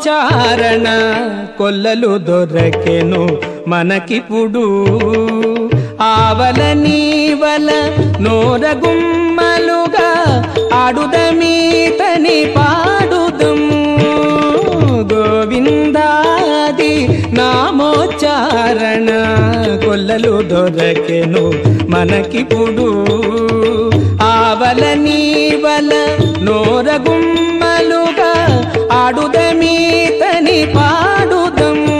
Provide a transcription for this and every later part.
నామోచ్చారణ కొల్లలు దొరకెను మనకిప్పుడు ఆవల నీవల నోరగుమ్మలుగా ఆడుదమీతని పాడుదము గోవిందాది నామోచ్చారణ కొల్లలు దొరకెను మనకిప్పుడు ఆవల నీవల నోరగుమ్మలుగా ఆడుదమీతని పాడుదము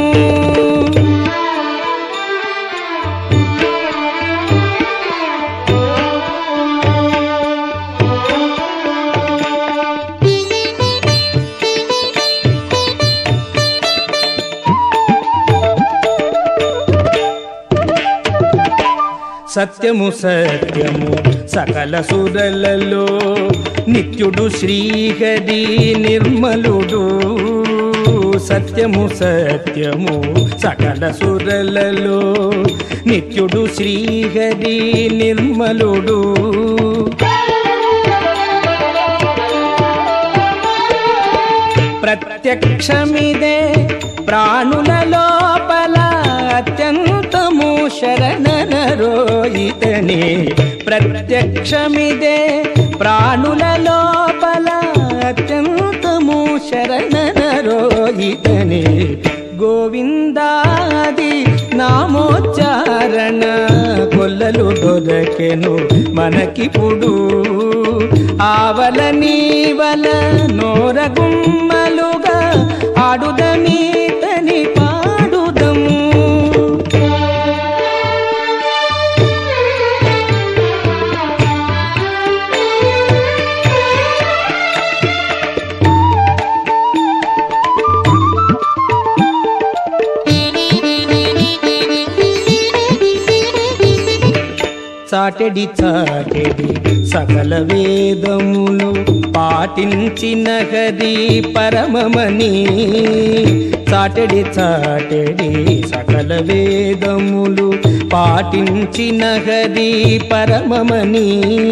సత్యము సత్యము సకల సురలలో నిత్యుడు శ్రీహరి నిర్మలుడు సత్యము సత్యము సకల సురలలో నిత్యుడు శ్రీహరి నిర్మలుడు ప్రత్యక్షమిదే ప్రాణుల లోపల అత్యంతము శరణనరోయితని ప్రత్యక్షమిదే ప్రాణుల లోపల అత్యంతము శరణనరోయితని గోవిందాది నామోచ్చారణ కొల్లలు దొరకెను మనకిప్పుడు ఆవల నీవల నోరగుమ్మలుగా ఆడుదమీతని పాడుదము చాటెడి చాటెడి సకల వేదములు పాటించిన హరి పరమమని చాటెడి చాటెడి సకల వేదములు పాటించిన హరి పరమమని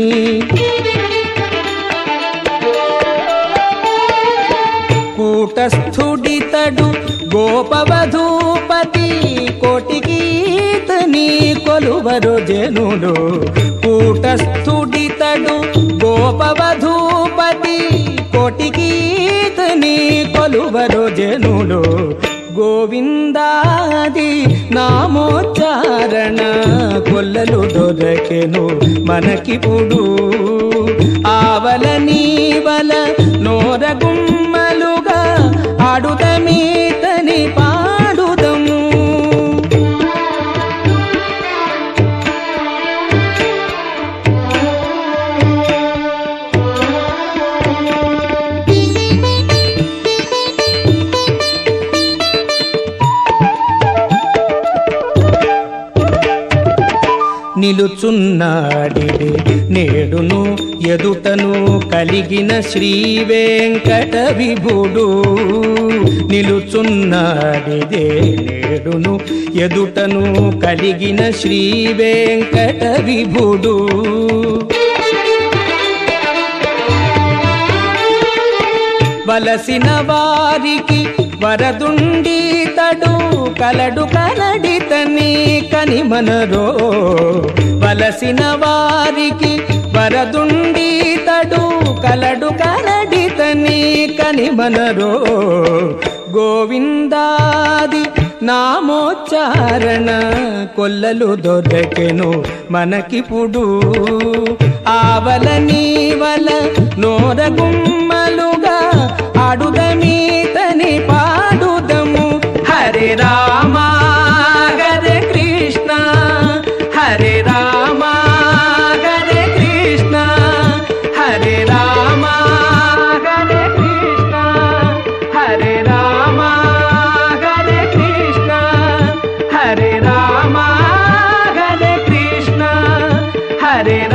కూటస్థుడితడు గోపవధూపతి కోటిగీతని కొలువరు జనుడు కూటస్థుడితడు గోపవధూపతి కోటిగీతని కొలువరు జనుడు గోవిందాది నామోచ్చారణ కొల్లలు దొరకెను మనకిప్పుడు ఆవల నీవల నోరగుమ్మలుగా ఆడుదమీతని పాడుదము నిలుచున్నాడిడే నేడును ఎదుటను కలిగిన శ్రీ వెంకట విభుడు నిలుచున్నాడిదే నేడును ఎదుటను కలిగిన శ్రీ వెంకట విభుడు వలసిన వారికి వరదుండి తడు కలడు కలడితని కనిమనరో వలసిన వారికి వరదుండి తడు కలడు కలడితని కనిమనరో గోవిందాది నామోచ్చారణ కొల్లలు దొరకెను మనకిప్పుడు ఆవల నీవల నోరగుమ్మలుగా ఆడుదమీతని పాడుదము హరే రామ హరే కృష్ణ హరే రామ హరే కృష్ణ హరే రామ హరే కృష్ణ హరే రామ హరే కృష్ణ హరే రామ హరే కృష్ణ హరే